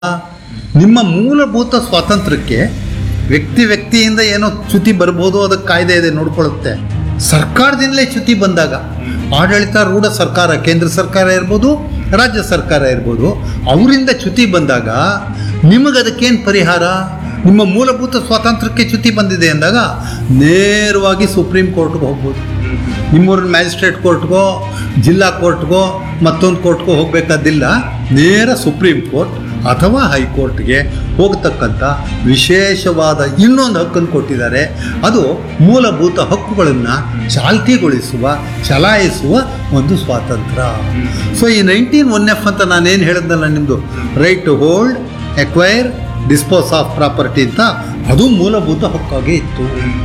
ನಿಮ್ಮ ಮೂಲಭೂತ ಸ್ವಾತಂತ್ರ್ಯಕ್ಕೆ ವ್ಯಕ್ತಿ ವ್ಯಕ್ತಿಯಿಂದ ಏನೋ ಚ್ಯುತಿ ಬರ್ಬೋದು ಅದಕ್ಕೆ ಕಾಯ್ದೆ ಇದೆ ನೋಡ್ಕೊಳ್ಳುತ್ತೆ ಸರ್ಕಾರದಿಂದಲೇ ಚ್ಯುತಿ ಬಂದಾಗ ಆಡಳಿತಾರೂಢ ಸರ್ಕಾರ ಕೇಂದ್ರ ಸರ್ಕಾರ ಇರ್ಬೋದು ರಾಜ್ಯ ಸರ್ಕಾರ ಇರ್ಬೋದು ಅವರಿಂದ ಚ್ಯುತಿ ಬಂದಾಗ ನಿಮಗೆ ಅದಕ್ಕೇನು ಪರಿಹಾರ ನಿಮ್ಮ ಮೂಲಭೂತ ಸ್ವಾತಂತ್ರ್ಯಕ್ಕೆ ಚ್ಯುತಿ ಬಂದಿದೆ ಅಂದಾಗ ನೇರವಾಗಿ ಸುಪ್ರೀಂ ಕೋರ್ಟ್ಗೆ ಹೋಗ್ಬೋದು ನಿಮ್ಮೂರಿನ ಮ್ಯಾಜಿಸ್ಟ್ರೇಟ್ ಕೋರ್ಟ್ಗೋ ಜಿಲ್ಲಾ ಕೋರ್ಟ್ಗೋ ಮತ್ತೊಂದು ಕೋರ್ಟ್ಗೋ ಹೋಗಬೇಕಾದಿಲ್ಲ ನೇರ ಸುಪ್ರೀಂ ಕೋರ್ಟ್ ಅಥವಾ ಹೈಕೋರ್ಟ್ಗೆ ಹೋಗ್ತಕ್ಕಂಥ ವಿಶೇಷವಾದ ಇನ್ನೊಂದು ಹಕ್ಕನ್ನು ಕೊಟ್ಟಿದ್ದಾರೆ ಅದು ಮೂಲಭೂತ ಹಕ್ಕುಗಳನ್ನು ಚಾಲ್ತಿಗೊಳಿಸುವ ಚಲಾಯಿಸುವ ಒಂದು ಸ್ವಾತಂತ್ರ್ಯ ಸೊ ಈ ನೈನ್ಟೀನ್ ಒನ್ ಎಫ್ ಅಂತ ನಾನೇನು ಹೇಳಿದ್ನಲ್ಲ ನಿಮ್ಮದು right to hold acquire dispose of property ಅಂತ ಅದು ಮೂಲಭೂತ ಹಕ್ಕಾಗೇ ಇತ್ತು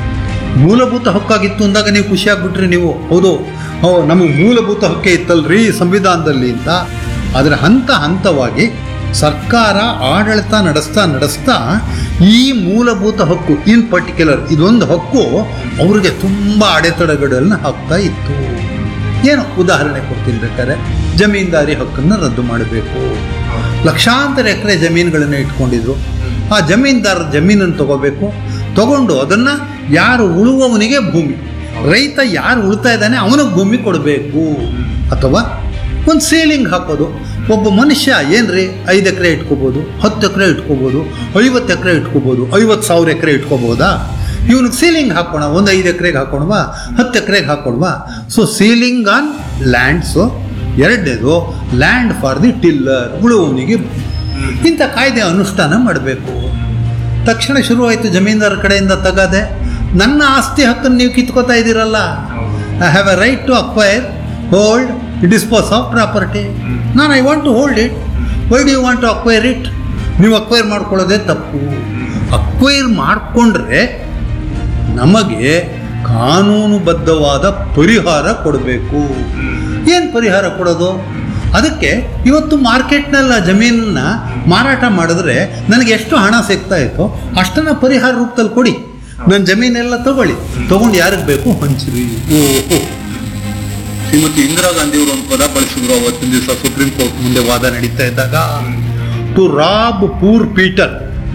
ಮೂಲಭೂತ ಹಕ್ಕಾಗಿತ್ತು ಅಂದಾಗ ನೀವು ಖುಷಿಯಾಗ್ಬಿಟ್ರಿ ನೀವು ಹೌದು ಓ ನಮಗೆ ಮೂಲಭೂತ ಹಕ್ಕೇ ಇತ್ತಲ್ರಿ ಸಂವಿಧಾನದಲ್ಲಿ ಅಂತ ಆದರೆ ಹಂತ ಹಂತವಾಗಿ ಸರ್ಕಾರ ಆಡಳಿತ ನಡೆಸ್ತಾ ನಡೆಸ್ತಾ ಈ ಮೂಲಭೂತ ಹಕ್ಕು ಇನ್ ಪರ್ಟಿಕ್ಯುಲರ್ ಇದೊಂದು ಹಕ್ಕು ಅವ್ರಿಗೆ ತುಂಬ ಅಡೆತಡೆಗಳನ್ನು ಹಾಕ್ತಾ ಇತ್ತು ಏನು ಉದಾಹರಣೆ ಕೊಡ್ತೀನಿ ಬೇಕಾದ್ರೆ ಜಮೀನ್ದಾರಿ ಹಕ್ಕನ್ನು ರದ್ದು ಮಾಡಬೇಕು ಲಕ್ಷಾಂತರ ಎಕರೆ ಜಮೀನುಗಳನ್ನು ಇಟ್ಕೊಂಡಿದ್ರು ಆ ಜಮೀನ್ದಾರ ಜಮೀನನ್ನು ತಗೋಬೇಕು ತಗೊಂಡು ಅದನ್ನು ಯಾರು ಉಳುವವನಿಗೆ ಭೂಮಿ ರೈತ ಯಾರು ಉಳ್ತಾ ಇದ್ದಾನೆ ಅವನಿಗೆ ಭೂಮಿ ಕೊಡಬೇಕು ಅಥವಾ ಒಂದು ಸೀಲಿಂಗ್ ಹಾಕೋದು ಒಬ್ಬ ಮನುಷ್ಯ ಏನ್ರಿ ಐದು ಎಕರೆ ಇಟ್ಕೋಬೋದು ಹತ್ತು ಎಕರೆ ಇಟ್ಕೋಬೋದು ಐವತ್ತು ಎಕರೆ ಇಟ್ಕೋಬೋದು ಐವತ್ತು ಸಾವಿರ ಎಕರೆ ಇಟ್ಕೋಬೋದಾ ಇವನಿಗೆ ಸೀಲಿಂಗ್ ಹಾಕೋಣ ಒಂದು ಐದು ಎಕರೆಗೆ ಹಾಕೋಣವಾ ಹತ್ತು ಎಕರೆಗೆ ಹಾಕೋಣವಾ ಸೊ ಸೀಲಿಂಗ್ ಆನ್ ಲ್ಯಾಂಡ್ಸು ಎರಡನೇದು ಲ್ಯಾಂಡ್ ಫಾರ್ ದಿ ಟಿಲ್ಲರ್ ಉಳುವವನಿಗೆ ಇಂಥ ಕಾಯ್ದೆ ಅನುಷ್ಠಾನ ಮಾಡಬೇಕು ತಕ್ಷಣ ಶುರುವಾಯಿತು ಜಮೀನ್ದಾರ ಕಡೆಯಿಂದ ತಗದೆ ನನ್ನ ಆಸ್ತಿ ಹಕ್ಕನ್ನು ನೀವು ಕಿತ್ಕೋತಾ ಇದ್ದೀರಲ್ಲ I have a right to acquire hold dispose of property ನಾನು I want to hold it why do you want to acquire it ನೀವು ಅಕ್ವೈರ್ ಮಾಡ್ಕೊಳ್ಳೋದೇ ತಪ್ಪು ಅಕ್ವೈರ್ ಮಾಡಿಕೊಂಡ್ರೆ ನಮಗೆ ಕಾನೂನುಬದ್ಧವಾದ ಪರಿಹಾರ ಕೊಡಬೇಕು ಏನು ಪರಿಹಾರ ಕೊಡೋದು ಅದಕ್ಕೆ ಇವತ್ತು ಮಾರ್ಕೆಟ್ನೆಲ್ಲ ಜಮೀನನ್ನ ಮಾರಾಟ ಮಾಡಿದ್ರೆ ನನಗೆ ಎಷ್ಟು ಹಣ ಸಿಗ್ತಾ ಇತ್ತೋ ಅಷ್ಟನ್ನ ಪರಿಹಾರ ರೂಪದಲ್ಲಿ ಕೊಡಿ ನನ್ನ ಜಮೀನೆಲ್ಲ ತಗೊಳ್ಳಿ ತಗೊಂಡು ಯಾರಿಗೆ ಬೇಕು ಹಂಚ್ರಿ ಓಹೋ ಶ್ರೀಮತಿ ಇಂದಿರಾ ಗಾಂಧಿ ಅವರು ಒಂದು ಪದ ಬಳಸಿದ್ರು ಅವತ್ತಿನ ದಿವಸ ಸುಪ್ರೀಂ ಕೋರ್ಟ್ ಮುಂದೆ ವಾದ ನಡೀತಾ ಇದ್ದಾಗ to rob poor Peter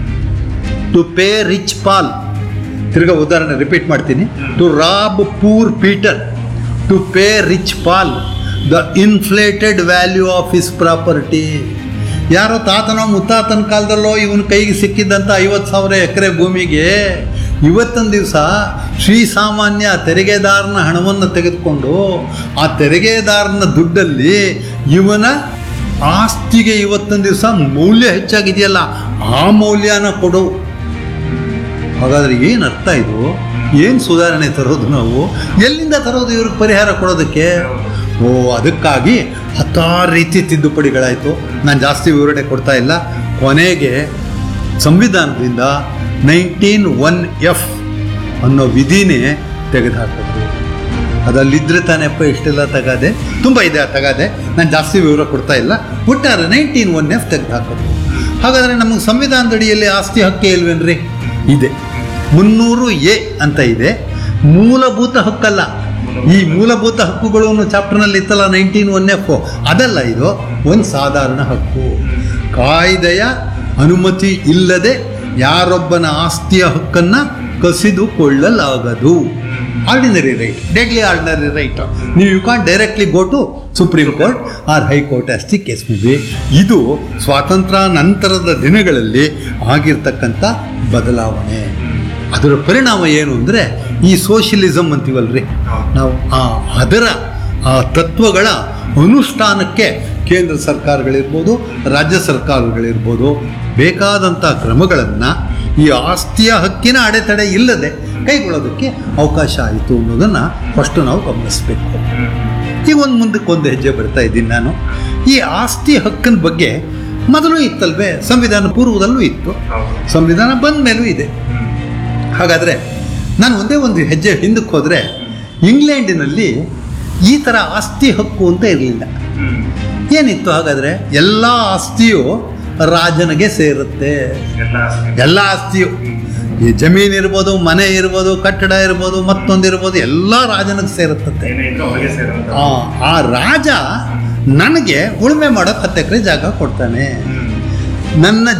to pay rich Paul ತಿರ್ಗಾ ಉದಾಹರಣೆ ರಿಪೀಟ್ ಮಾಡ್ತೀನಿ to rob poor Peter to pay rich Paul the inflated value of his property ಯಾರೋ ತಾತನೋ ಮುತ್ತಾತನ ಕಾಲದಲ್ಲೋ ಇವನ ಕೈಗೆ ಸಿಕ್ಕಿದ್ದಂಥ ಐವತ್ತು ಸಾವಿರ ಎಕರೆ ಭೂಮಿಗೆ ಇವತ್ತೊಂದು ದಿವಸ ಶ್ರೀಸಾಮಾನ್ಯ ತೆರಿಗೆದಾರನ ಹಣವನ್ನು ತೆಗೆದುಕೊಂಡು ಆ ತೆರಿಗೆದಾರನ ದುಡ್ಡಲ್ಲಿ ಇವನ ಆಸ್ತಿಗೆ ಇವತ್ತೊಂದು ದಿವಸ ಮೌಲ್ಯ ಹೆಚ್ಚಾಗಿದೆಯಲ್ಲ ಆ ಮೌಲ್ಯನ ಕೊಡು ಹಾಗಾದ್ರೆ ಏನು ಅರ್ಥ ಇದು ಏನು ಸುಧಾರಣೆ ತರೋದು ನಾವು ಎಲ್ಲಿಂದ ತರೋದು ಇವ್ರಿಗೆ ಪರಿಹಾರ ಕೊಡೋದಕ್ಕೆ ಓ ಅದಕ್ಕಾಗಿ ಹತ್ತಾರು ರೀತಿ ತಿದ್ದುಪಡಿಗಳಾಯಿತು ನಾನು ಜಾಸ್ತಿ ವಿವರಣೆ ಕೊಡ್ತಾ ಇಲ್ಲ ಕೊನೆಗೆ ಸಂವಿಧಾನದಿಂದ ನೈನ್ಟೀನ್ ಒನ್ ಎಫ್ ಅನ್ನೋ ವಿಧಿನೇ ತೆಗೆದುಹಾಕಿದ್ರು ಅದಲ್ಲಿದ್ದರೆ ತಾನೆಪ್ಪ ಇಷ್ಟೆಲ್ಲ ತಗಾದೆ ತುಂಬ ಇದೆ ಆ ತಗಾದೆ ನಾನು ಜಾಸ್ತಿ ವಿವರ ಕೊಡ್ತಾ ಇಲ್ಲ ಒಟ್ಟಾರೆ ನೈನ್ಟೀನ್ ಒನ್ ಎಫ್ ತೆಗೆದುಹಾಕಿದ್ರು ಹಾಗಾದರೆ ನಮಗೆ ಸಂವಿಧಾನದಡಿಯಲ್ಲಿ ಆಸ್ತಿ ಹಕ್ಕೇ ಇಲ್ವೇನ್ರಿ ಇದೆ ಮುನ್ನೂರು ಎ ಅಂತ ಇದೆ ಮೂಲಭೂತ ಹಕ್ಕಲ್ಲ ಈ ಮೂಲಭೂತ ಹಕ್ಕುಗಳು ಅನ್ನೋ ಚಾಪ್ಟರ್ನಲ್ಲಿ ಇತ್ತಲ್ಲ ನೈನ್ಟೀನ್ ಒನ್ ಎಫ್ ಅದಲ್ಲ ಇದು ಒಂದು ಸಾಧಾರಣ ಹಕ್ಕು ಕಾಯ್ದೆಯ ಅನುಮತಿ ಇಲ್ಲದೆ ಯಾರೊಬ್ಬನ ಆಸ್ತಿಯ ಹಕ್ಕನ್ನು ಕಸಿದುಕೊಳ್ಳಲಾಗದು ordinary right deadly ordinary right ನೀವು you can't directly go to supreme court or high court as the case may be ಇದು ಸ್ವಾತಂತ್ರ್ಯ ನಂತರದ ದಿನಗಳಲ್ಲಿ ಆಗಿರ್ತಕ್ಕಂಥ ಬದಲಾವಣೆ ಅದರ ಪರಿಣಾಮ ಏನು ಅಂದರೆ ಈ ಸೋಷಿಯಲಿಸಮ್ ಅಂತೀವಲ್ರಿ ನಾವು ಆ ಅದರ ಆ ತತ್ವಗಳ ಅನುಷ್ಠಾನಕ್ಕೆ ಕೇಂದ್ರ ಸರ್ಕಾರಗಳಿರ್ಬೋದು ರಾಜ್ಯ ಸರ್ಕಾರಗಳಿರ್ಬೋದು ಬೇಕಾದಂಥ ಕ್ರಮಗಳನ್ನು ಈ ಆಸ್ತಿಯ ಹಕ್ಕಿನ ಅಡೆತಡೆ ಇಲ್ಲದೆ ಕೈಗೊಳ್ಳೋದಕ್ಕೆ ಅವಕಾಶ ಆಯಿತು ಅನ್ನೋದನ್ನು ಫಸ್ಟು ನಾವು ಗಮನಿಸಬೇಕು ಈಗ ಒಂದು ಮುಂದಕ್ಕೆ ಒಂದು ಹೆಜ್ಜೆ ಬರ್ತಾ ಇದ್ದೀನಿ ನಾನು ಈ ಆಸ್ತಿ ಹಕ್ಕಿನ ಬಗ್ಗೆ ಮೊದಲು ಇತ್ತಲ್ವೇ ಸಂವಿಧಾನ ಪೂರ್ವದಲ್ಲೂ ಇತ್ತು ಸಂವಿಧಾನ ಬಂದ ಮೇಲೂ ಇದೆ ಹಾಗಾದರೆ ನಾನು ಒಂದೇ ಒಂದು ಹೆಜ್ಜೆ ಹಿಂದಕ್ಕೆ ಹೋದರೆ ಇಂಗ್ಲೆಂಡಿನಲ್ಲಿ ಈ ಥರ ಆಸ್ತಿ ಹಕ್ಕು ಅಂತ ಇರಲಿಲ್ಲ ಏನಿತ್ತು ಹಾಗಾದರೆ ಎಲ್ಲ ಆಸ್ತಿಯು ರಾಜನಿಗೆ ಸೇರುತ್ತೆ ಎಲ್ಲ ಆಸ್ತಿಯು ಈ ಜಮೀನು ಇರ್ಬೋದು ಮನೆ ಇರ್ಬೋದು ಕಟ್ಟಡ ಇರ್ಬೋದು ಮತ್ತೊಂದಿರ್ಬೋದು ಎಲ್ಲ ರಾಜನಿಗೆ ಸೇರುತ್ತಂತೆ ಆ, ಆ ರಾಜ ನನಗೆ ಉಳುಮೆ ಮಾಡೋಕೆ ಹತ್ತು ಎಕರೆ ಜಾಗ ಕೊಡ್ತಾನೆ ನನ್ನ